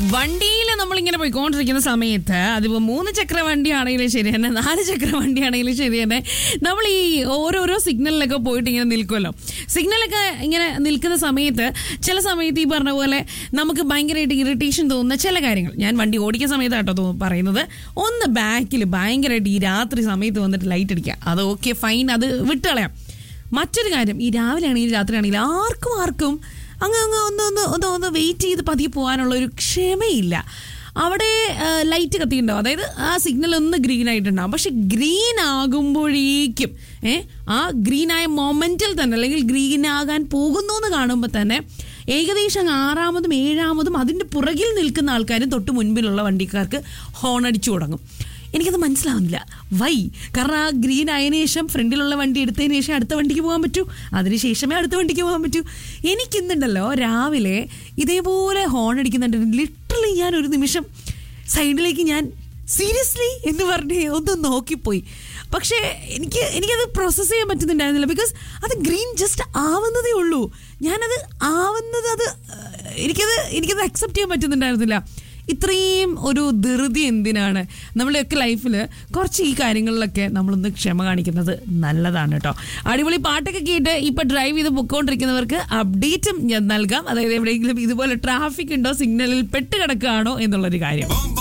വണ്ടിയിൽ നമ്മളിങ്ങനെ പോയിക്കൊണ്ടിരിക്കുന്ന സമയത്ത് അതിപ്പോ മൂന്ന് ചക്ര വണ്ടിയാണെങ്കിലും ശരി തന്നെ നാല് ചക്ര വണ്ടിയാണെങ്കിലും ശരി തന്നെ നമ്മൾ ഈ ഓരോരോ സിഗ്നലിലൊക്കെ പോയിട്ട് ഇങ്ങനെ നിൽക്കുമല്ലോ സിഗ്നലൊക്കെ ഇങ്ങനെ നിൽക്കുന്ന സമയത്ത് ചില സമയത്ത് ഈ പറഞ്ഞ പോലെ നമുക്ക് ഭയങ്കരമായിട്ട് ഇറിറ്റേഷൻ തോന്നുന്ന ചില കാര്യങ്ങൾ ഞാൻ വണ്ടി ഓടിക്കുന്ന സമയത്താട്ടോ തോ- പറയുന്നത് ഒന്ന് ബാക്കിൽ ഭയങ്കരമായിട്ട് ഈ രാത്രി സമയത്ത് വന്നിട്ട് ലൈറ്റ് അടിക്കുക അത് ഓക്കെ ഫൈൻ അത് വിട്ടുകളയാം മറ്റൊരു കാര്യം ഈ രാവിലെ ആണെങ്കിലും രാത്രി ആണെങ്കിലും ആർക്കും ആർക്കും അങ്ങ് അങ്ങ് ഒന്ന് ഒന്ന് ഒന്ന് ഒന്ന് വെയിറ്റ് ചെയ്ത് പതിയെ പോകാനുള്ള ഒരു ക്ഷമയില്ല അവിടെ ലൈറ്റ് കത്തിയിട്ടുണ്ടാവും അതായത് ആ സിഗ്നൽ ഒന്ന് ഗ്രീൻ ആയിട്ടുണ്ടാവും പക്ഷെ ഗ്രീൻ ആകുമ്പോഴേക്കും ഏ ആ ഗ്രീൻ ആയ മൊമെന്റിൽ തന്നെ അല്ലെങ്കിൽ ഗ്രീൻ ആകാൻ പോകുന്നു എന്ന് കാണുമ്പോൾ തന്നെ ഏകദേശം അങ്ങ് ആറാമതും ഏഴാമതും അതിൻ്റെ പുറകിൽ നിൽക്കുന്ന ആൾക്കാരും തൊട്ട് മുൻപിലുള്ള വണ്ടിക്കാർക്ക് ഹോൺ അടിച്ചു തുടങ്ങും എനിക്കത് മനസ്സിലാവുന്നില്ല വൈ കാരണം ആ ഗ്രീൻ ആയതിനു ശേഷം ഫ്രണ്ടിലുള്ള വണ്ടി എടുത്തതിന് ശേഷം അടുത്ത വണ്ടിക്ക് പോകാൻ പറ്റൂ അതിന് ശേഷമേ അടുത്ത വണ്ടിക്ക് പോകാൻ പറ്റൂ എനിക്കിന്നുണ്ടല്ലോ രാവിലെ ഇതേപോലെ ഹോൺ അടിക്കുന്നുണ്ട് ലിറ്ററലി ഞാൻ ഒരു നിമിഷം സൈഡിലേക്ക് ഞാൻ സീരിയസ്ലി എന്ന് പറഞ്ഞ് ഒന്ന് നോക്കിപ്പോയി പക്ഷേ എനിക്ക് എനിക്കത് പ്രോസസ്സ് ചെയ്യാൻ പറ്റുന്നുണ്ടായിരുന്നില്ല ബിക്കോസ് അത് ഗ്രീൻ ജസ്റ്റ് ആവുന്നതേ ഉള്ളൂ ഞാനത് ആവുന്നത് അത് ഏഹ്, എനിക്കത് എനിക്കത് അക്സെപ്റ്റ് ചെയ്യാൻ പറ്റുന്നുണ്ടായിരുന്നില്ല ഇത്രയും ഒരു ധൃതി എന്തിനാണ് നമ്മുടെയൊക്കെ ലൈഫിൽ കുറച്ച് ഈ കാര്യങ്ങളിലൊക്കെ നമ്മളൊന്ന് ക്ഷമ കാണിക്കുന്നത് നല്ലതാണ് കേട്ടോ അടിപൊളി പാട്ടൊക്കെ കേട്ട് ഇപ്പൊ ഡ്രൈവ് ചെയ്ത് പൊക്കോണ്ടിരിക്കുന്നവർക്ക് അപ്ഡേറ്റും ഞാൻ നൽകാം അതായത് എവിടെയെങ്കിലും ഇതുപോലെ ട്രാഫിക് ഉണ്ടോ സിഗ്നലിൽ പെട്ട് കിടക്കുകയാണോ എന്നുള്ളൊരു കാര്യം